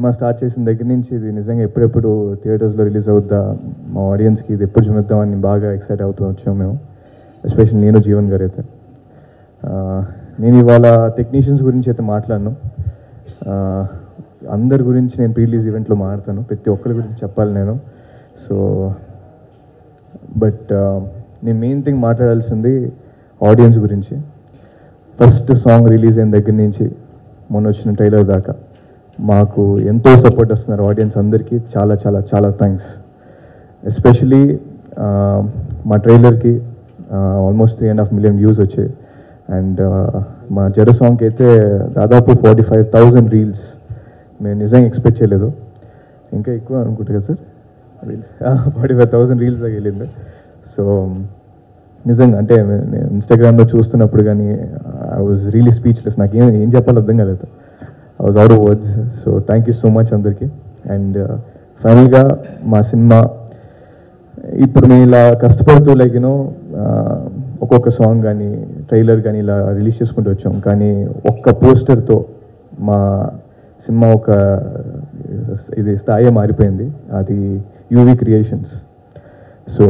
cinema start చేసిన దగ్గర నుంచి ఇది నిజంగా ఎప్పుడెప్పుడు థియేటర్స్లో రిలీజ్ అవుద్దా మా ఆడియన్స్కి ఇది ఎప్పుడు చూపిద్దామని బాగా ఎక్సైట్ అవుతూ వచ్చాం మేము ఎస్పెషల్లీ నేను జీవన్ గారు అయితే ఆ, నేను ఇవాళ టెక్నీషియన్స్ గురించి అయితే మాట్లాడను ఆ, అందరి గురించి నేను ప్రీ రిలీజ్ ఈవెంట్లో మాట్లాడతాను ప్రతి ఒక్కరి గురించి చెప్పాలి నేను సో బట్ నేను మెయిన్ థింగ్ మాట్లాడాల్సింది ఆడియన్స్ గురించి ఫస్ట్ సాంగ్ రిలీజ్ అయిన దగ్గర నుంచి మొన్న వచ్చిన ట్రైలర్ దాకా మాకు ఎంతో సపోర్ట్ వస్తున్నారు ఆడియన్స్ అందరికీ చాలా చాలా చాలా థ్యాంక్స్ ఎస్పెషలీ మా ట్రైలర్కి almost three and half million views వచ్చాయి అండ్ మా జర సాంగ్కి అయితే దాదాపు ఫార్టీ ఫైవ్ థౌజండ్ రీల్స్ మేము నిజంగా ఎక్స్పెక్ట్ చేయలేదు ఇంకా ఎక్కువ అనుకుంటా కదా sir reels forty five thousand reels దాకా వెళ్ళింది సో నిజంగా అంటే నేను ఇన్స్టాగ్రామ్లో చూస్తున్నప్పుడు కానీ ఐ వాజ్ రియలీ స్పీచ్లెస్ నాకు ఏం ఏం చెప్పాలో అర్థం కాలేదు I was out of words so thank you so much అందరికీ అండ్ ఫైనల్గా మా సినిమా ఇప్పుడు మేము ఇలా కష్టపడుతూ లైక్ యూనో ఒక్కొక్క సాంగ్ కానీ ట్రైలర్ కానీ ఇలా రిలీజ్ చేసుకుంటూ వచ్చాం కానీ ఒక్క పోస్టర్తో మా సినిమా ఒక ఇది స్థాయి మారిపోయింది అది యూవి క్రియేషన్స్ సో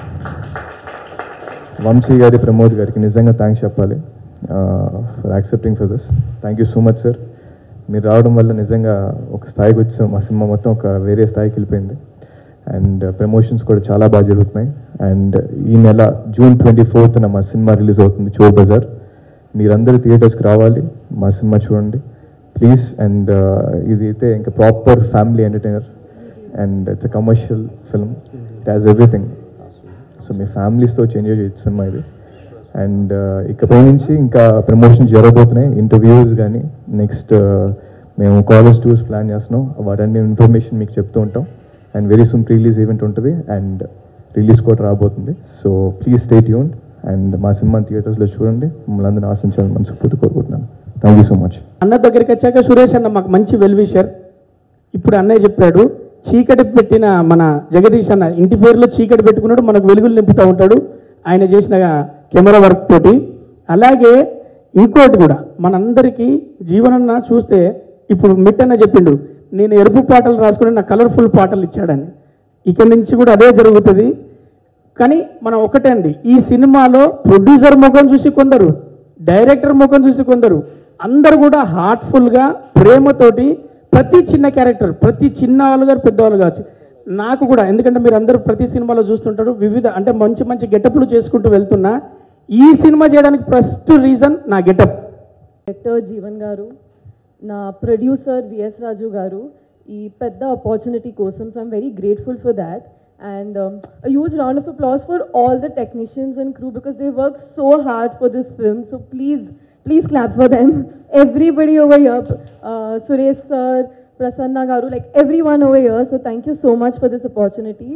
వంశీ గారి ప్రమోద్ గారికి నిజంగా థ్యాంక్స్ చెప్పాలి for accepting for this thank you so much sir మీరు రావడం వల్ల నిజంగా ఒక స్థాయికి వచ్చాం మా సినిమా మొత్తం ఒక వేరే స్థాయికి వెళ్ళిపోయింది అండ్ ప్రమోషన్స్ కూడా చాలా బాగా జరుగుతున్నాయి అండ్ ఈ నెల జూన్ ట్వంటీ ఫోర్త్న మా సినిమా రిలీజ్ అవుతుంది చోర్ బజార్ మీరందరూ థియేటర్స్కి రావాలి మా సినిమా చూడండి ప్లీజ్ అండ్ ఇది అయితే ఇంకా proper family entertainer and it's a commercial film it has everything so మీ ఫ్యామిలీస్తో చేంజ్ చేయొచ్చు సినిమా ఇది అండ్ ఇకపై నుంచి ఇంకా ప్రమోషన్స్ జరగబోతున్నాయి ఇంటర్వ్యూస్ కానీ నెక్స్ట్ మేము కాలేజ్ టూర్స్ ప్లాన్ చేస్తున్నాం వాటన్ని ఇన్ఫర్మేషన్ మీకు చెప్తూ ఉంటాం and very soon release event ఉంటుంది అండ్ రిలీజ్ కూడా రాబోతుంది so please stay tune and మా సినిమా థియేటర్స్లో చూడండి మమ్మల్ని అందరిని ఆశించాలని మనస్ఫూర్తి కోరుకుంటున్నాను థ్యాంక్ యూ సో మచ్ అన్న దగ్గరికి వచ్చాక సురేష్ అన్న మాకు మంచి వెల్ విషర్ ఇప్పుడు అన్నయ్య చెప్పాడు చీకటి పెట్టిన మన జగదీష్ అన్న ఇంటి పేరులో చీకటి పెట్టుకున్నాడు మనకు వెలుగులు నింపుతూ ఉంటాడు ఆయన చేసిన కెమెరా వర్క్ తోటి అలాగే ఇంకోటి కూడా మనందరికీ జీవనన్న చూస్తే ఇప్పుడు మిట్టన్న చెప్పిండు నేను ఎరుపు పాటలు రాసుకుని నాకు కలర్ఫుల్ పాటలు ఇచ్చాడని ఇక్కడి నుంచి కూడా అదే జరుగుతుంది కానీ మనం ఒకటే అండి ఈ సినిమాలో ప్రొడ్యూసర్ ముఖం చూసి కొందరు డైరెక్టర్ ముఖం చూసి కొందరు అందరు కూడా హార్ట్ఫుల్గా ప్రేమతోటి ప్రతి చిన్న క్యారెక్టర్ ప్రతి చిన్న వాళ్ళు గారు పెద్దవాళ్ళు కావచ్చు నాకు కూడా ఎందుకంటే మీరు అందరూ ప్రతి సినిమాలో చూస్తుంటారు వివిధ అంటే మంచి మంచి గెటప్లు చేసుకుంటూ వెళ్తున్నా ఈ సినిమా చేయడానికి ఫస్ట్ రీజన్ నా గెటప్ డైరెక్టర్ జీవన్ గారు నా ప్రొడ్యూసర్ విఎస్ రాజు గారు ఈ పెద్ద ఆపర్చునిటీ కోసం so I'm very grateful for that and huge round of applause for all the technicians and crew because they work so hard for this film so please please clap for them everybody over here Suresh sir Prasanna గారు like every one over here so thank you so much for this opportunity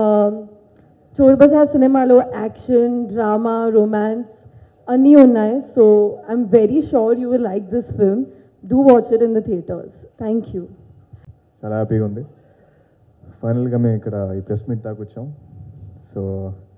Chor Bazaar సినిమాలో action drama romance అన్నీ ఉన్నాయి so I'm very sure you will like this film do watch it in the theatres thank you చాలా హ్యాపీగా ఉంది ఫైనల్గా మేము ఇక్కడ ఈ ప్రెస్ మీట్ దాకా వచ్చాం సో